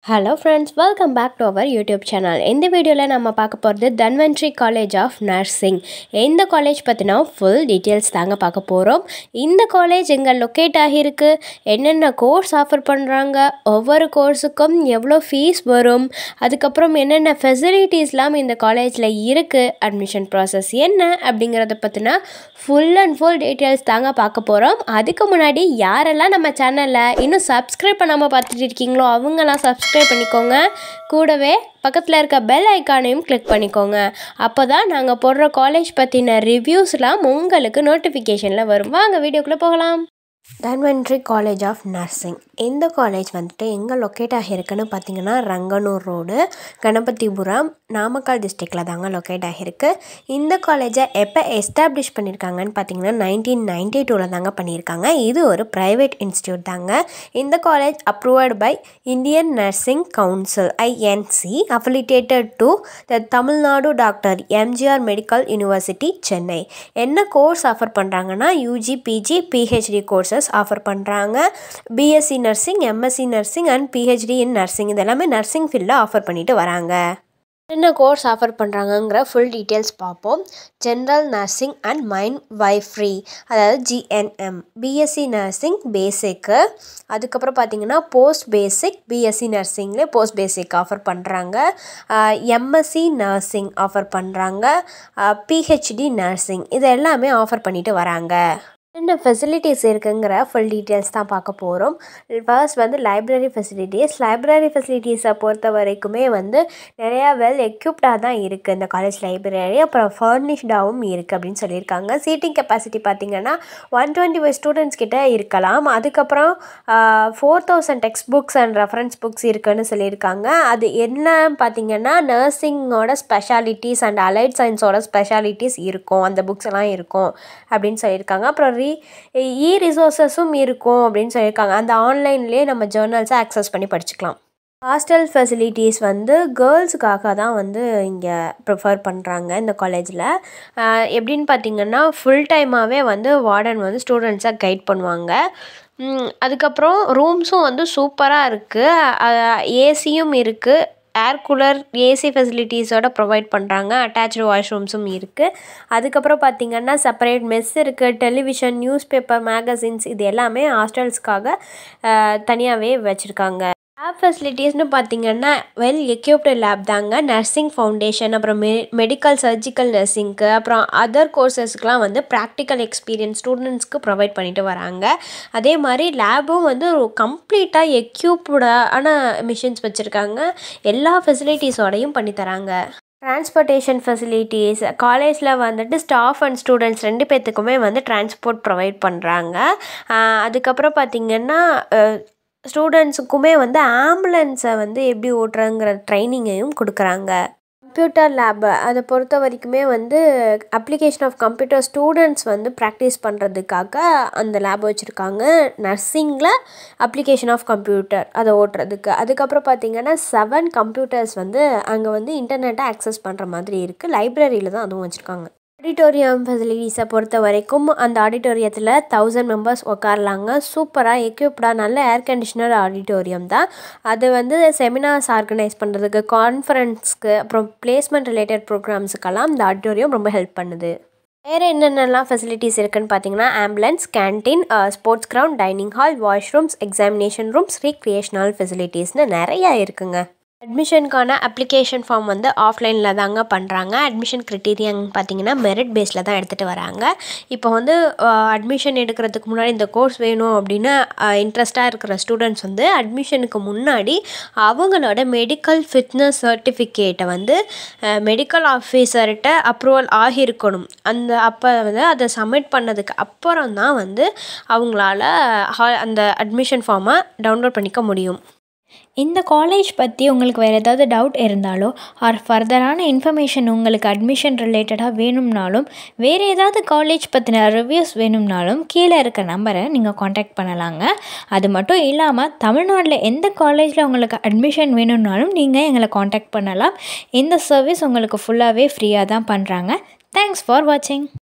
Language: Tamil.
hello friends welcome back to our YouTube channel இந்த வீடியோவில் நம்ம பார்க்க போகிறது தன்வன்ட்ரி காலேஜ் ஆஃப் நர்சிங் இந்த காலேஜ் பற்றினா ஃபுல் டீட்டெயில்ஸ் தாங்க பார்க்க போகிறோம் இந்த காலேஜ் எங்கே லொக்கேட் ஆகியிருக்கு என்னென்ன கோர்ஸ் ஆஃபர் பண்ணுறாங்க ஒவ்வொரு கோர்ஸுக்கும் எவ்வளோ ஃபீஸ் வரும் அதுக்கப்புறம் என்னென்ன ஃபெசிலிட்டிஸ்லாம் இந்த காலேஜில் இருக்குது அட்மிஷன் ப்ராசஸ் என்ன அப்படிங்கிறத பற்றினா ஃபுல் அண்ட் ஃபுல் டீட்டெயில்ஸ் தாங்க பார்க்க போகிறோம் அதுக்கு முன்னாடி யாரெல்லாம் நம்ம சேனலில் இன்னும் சப்ஸ்கிரைப் பண்ணாமல் பார்த்துட்டு இருக்கீங்களோ அவங்கெல்லாம் சப்ஸ்கிரைப் பண்ணிக்கோங்க கூடவே பக்கத்தில் இருக்க பெல் ஐக்கானையும் கிளிக் பண்ணிக்கோங்க அப்போ தான் நாங்கள் போடுற காலேஜ் பற்றின ரிவ்யூஸ்லாம் உங்களுக்கு நோட்டிஃபிகேஷனில் வரும் வாங்க வீடியோக்குள்ளே போகலாம் தன்வன்ட்ரி காலேஜ் ஆஃப் நர்சிங் இந்த காலேஜ் வந்துட்டு எங்கே லொக்கேட் ஆகியிருக்குன்னு பார்த்தீங்கன்னா ரங்கனூர் ரோடு கணபதிபுரம் நாமக்கல் டிஸ்ட்ரிக்டில் தாங்க லொக்கேட் ஆகியிருக்கு இந்த காலேஜை எப்போ எஸ்டாப்ளிஷ் பண்ணியிருக்காங்கன்னு பார்த்தீங்கன்னா நைன்டீன் நைன்டி டூவில் தாங்க பண்ணியிருக்காங்க இது ஒரு ப்ரைவேட் இன்ஸ்டியூட் தாங்க இந்த college approved by Indian nursing council INC affiliated to the Tamil Nadu doctor MGR medical university Chennai என்ன கோர்ஸ் ஆஃபர் பண்ணுறாங்கன்னா UG PG PhD courses offer பண்ணுறாங்க BSc nursing MSc nursing and PhD in nursing இது எல்லாமே நர்சிங் ஃபீல்டில் ஆஃபர் பண்ணிட்டு வராங்க என்ன கோர்ஸ் ஆஃபர் பண்ணுறாங்கங்கிற ஃபுல் டீட்டெயில்ஸ் பார்ப்போம் general nursing and midwifery அதாவது ஜிஎன்எம் பிஎஸ்சி நர்சிங் பேசிக்கு அதுக்கப்புறம் பார்த்தீங்கன்னா போஸ்ட் பேசிக் பிஎஸ்சி நர்சிங்லேயே போஸ்ட் பேசிக் ஆஃபர் பண்ணுறாங்க எம்எஸ்சி நர்சிங் ஆஃபர் பண்ணுறாங்க பிஹெச்டி நர்சிங் இது எல்லாமே ஆஃபர் பண்ணிட்டு வராங்க என்ன ஃபெசிலிட்டிஸ் இருக்குங்கிற ஃபுல் டீட்டெயில்ஸ் தான் பார்க்க போகிறோம் ஃபர்ஸ்ட் வந்து லைப்ரரி ஃபெசிலிட்டிஸ் லைப்ரரி ஃபெசிலிட்டிஸை பொறுத்த வரைக்குமே வந்து நிறையா வெல் எக்யூப்டாக தான் இருக்குது இந்த காலேஜ் லைப்ரரி அப்புறம் ஃபர்னிஷ்டாகவும் இருக்குது அப்படின்னு சொல்லியிருக்காங்க சீட்டிங் கெப்பாசிட்டி பார்த்திங்கன்னா ஒன் டுவெண்ட்டி ஃபைவ் ஸ்டூடெண்ட்ஸ் கிட்ட இருக்கலாம் அதுக்கப்புறம் four thousand text books and reference books இருக்குன்னு சொல்லியிருக்காங்க அது என்ன பார்த்திங்கன்னா நர்சிங்கோட ஸ்பெஷாலிட்டிஸ் அண்ட் அலைட் சயின்ஸோட ஸ்பெஷாலிட்டிஸ் இருக்கும் அந்த புக்ஸ் எல்லாம் இருக்கும் அப்படின்னு சொல்லியிருக்காங்க அப்புறம் ரீ இ ரிசோர்ஸஸும் இருக்கும் அப்படின்னு சொல்லியிருக்காங்க அந்த ஆன்லைன்லேயே நம்ம ஜேர்னல்ஸை ஆக்சஸ் பண்ணி படிச்சுக்கலாம் ஹாஸ்டல் ஃபெசிலிட்டிஸ் வந்து கேர்ள்ஸுக்காக தான் வந்து இங்கே ப்ரிஃபர் பண்ணுறாங்க இந்த காலேஜில் எப்படின்னு பார்த்தீங்கன்னா ஃபுல் டைமாகவே வந்து வார்டன் வந்து ஸ்டூடெண்ட்ஸை கைட் பண்ணுவாங்க அதுக்கப்புறம் ரூம்ஸும் வந்து சூப்பராக இருக்குது ஏசியும் இருக்குது ஏர் கூலர் ஏசி ஃபெசிலிட்டிஸோட ப்ரொவைட் பண்ணுறாங்க அட்டாச்சு வாஷ்ரூம்ஸும் இருக்குது அதுக்கப்புறம் பார்த்திங்கன்னா செப்பரேட் மெஸ் இருக்குது டெலிவிஷன் நியூஸ் பேப்பர் மேகசின்ஸ் இது எல்லாமே ஹாஸ்டல்ஸ்க்காக தனியாகவே வச்சுருக்காங்க லேப் ஃபெசிலிட்டிஸ்னு பார்த்தீங்கன்னா வெல் எக்யூப்டு லேப் தாங்க நர்சிங் ஃபவுண்டேஷன் அப்புறம் மெ மெடிக்கல் சர்ஜிக்கல் நர்சிங்க்கு அப்புறம் அதர் கோர்சஸ்க்கெலாம் வந்து ப்ராக்டிக்கல் எக்ஸ்பீரியன்ஸ் ஸ்டூடெண்ட்ஸ்க்கு ப்ரொவைட் பண்ணிட்டு வராங்க அதே மாதிரி லேபும் வந்து கம்ப்ளீட்டாக எக்யூப்டான மிஷின்ஸ் வச்சுருக்காங்க எல்லா ஃபெசிலிட்டிஸோடையும் பண்ணித்தராங்க டிரான்ஸ்போர்ட்டேஷன் ஃபெசிலிட்டிஸ் காலேஜில் வந்துட்டு ஸ்டாஃப் அண்ட் ஸ்டூடெண்ட்ஸ் ரெண்டு பேர்த்துக்குமே வந்து டிரான்ஸ்போர்ட் ப்ரொவைட் பண்ணுறாங்க அதுக்கப்புறம் பார்த்திங்கன்னா ஸ்டூடெண்ட்ஸுக்குமே வந்து ஆம்புலன்ஸை வந்து எப்படி ஓட்டுறங்கிற ட்ரைனிங்கையும் கொடுக்குறாங்க கம்ப்யூட்டர் லேபு அதை பொறுத்த வரைக்குமே வந்து அப்ளிகேஷன் ஆஃப் கம்ப்யூட்டர் ஸ்டூடெண்ட்ஸ் வந்து ப்ராக்டிஸ் பண்ணுறதுக்காக அந்த லேப் வச்சுருக்காங்க நர்சிங்கில் அப்ளிகேஷன் ஆஃப் கம்ப்யூட்டர் அதை ஓட்டுறதுக்கு அதுக்கப்புறம் பார்த்திங்கன்னா செவன் கம்ப்யூட்டர்ஸ் வந்து அங்கே வந்து இன்டர்நெட்டை ஆக்சஸ் பண்ணுற மாதிரி இருக்குது லைப்ரரியில் தான் அதுவும் வச்சுருக்காங்க ஆடிட்டோரியம் ஃபெசிலிட்டிஸை பொறுத்த வரைக்கும் அந்த ஆடிட்டோரியத்தில் தௌசண்ட் மெம்பர்ஸ் உட்காரலாங்க சூப்பராக எக்யூப்டாக நல்ல ஏர் கண்டிஷனர் ஆடிட்டோரியம் தான் அது வந்து செமினார்ஸ் ஆர்கனைஸ் பண்ணுறதுக்கு கான்ஃபரன்ஸ்க்கு அப்புறம் பிளேஸ்மெண்ட் ரிலேட்டட் ப்ரோக்ராம்ஸுக்கெல்லாம் இந்த ஆடிட்டோரியம் ரொம்ப ஹெல்ப் பண்ணுது வேறு என்னென்னலாம் ஃபெசிலிட்டிஸ் இருக்குன்னு பார்த்தீங்கன்னா ambulance canteen sports ground dining hall washrooms examination rooms recreational ஃபெசிலிட்டிஸ்னு நிறையா இருக்குங்க அட்மிஷனுக்கான அப்ளிகேஷன் ஃபார்ம் வந்து ஆஃப்லைனில் தாங்க பண்ணுறாங்க அட்மிஷன் க்ரிட்டீரியான்னு பார்த்தீங்கன்னா மெரிட் பேஸில் தான் எடுத்துகிட்டு வராங்க இப்போ வந்து அட்மிஷன் எடுக்கிறதுக்கு முன்னாடி இந்த கோர்ஸ் வேணும் அப்படின்னு இன்ட்ரெஸ்ட்டாக இருக்கிற ஸ்டூடெண்ட்ஸ் வந்து அட்மிஷனுக்கு முன்னாடி அவங்களோட மெடிக்கல் ஃபிட்னஸ் சர்டிஃபிகேட்டை வந்து மெடிக்கல் ஆஃபீஸர்கிட்ட அப்ரூவல் ஆகியிருக்கணும் அந்த அப்போ வந்து அதை சப்மிட் பண்ணதுக்கு அப்புறம் தான் வந்து அவங்களால அந்த அட்மிஷன் ஃபார்மை டவுன்லோட் பண்ணிக்க முடியும் இந்த காலேஜ் பற்றி உங்களுக்கு வேறு ஏதாவது டவுட் இருந்தாலோ ஆர் ஃபர்தரான இன்ஃபர்மேஷன் உங்களுக்கு அட்மிஷன் ரிலேட்டடாக வேணும்னாலும் வேறு ஏதாவது காலேஜ் பற்றின ரிவ்யூஸ் வேணும்னாலும் கீழே இருக்க நம்பரை நீங்கள் காண்டாக்ட் பண்ணலாங்க அது மட்டும் இல்லாமல் தமிழ்நாட்டில் எந்த காலேஜில் உங்களுக்கு அட்மிஷன் வேணும்னாலும் நீங்கள் எங்களை காண்டாக்ட் பண்ணலாம் இந்த சர்வீஸ் உங்களுக்கு ஃபுல்லாகவே ஃப்ரீயாக தான் பண்ணுறாங்க தேங்க்ஸ் ஃபார் வாட்சிங்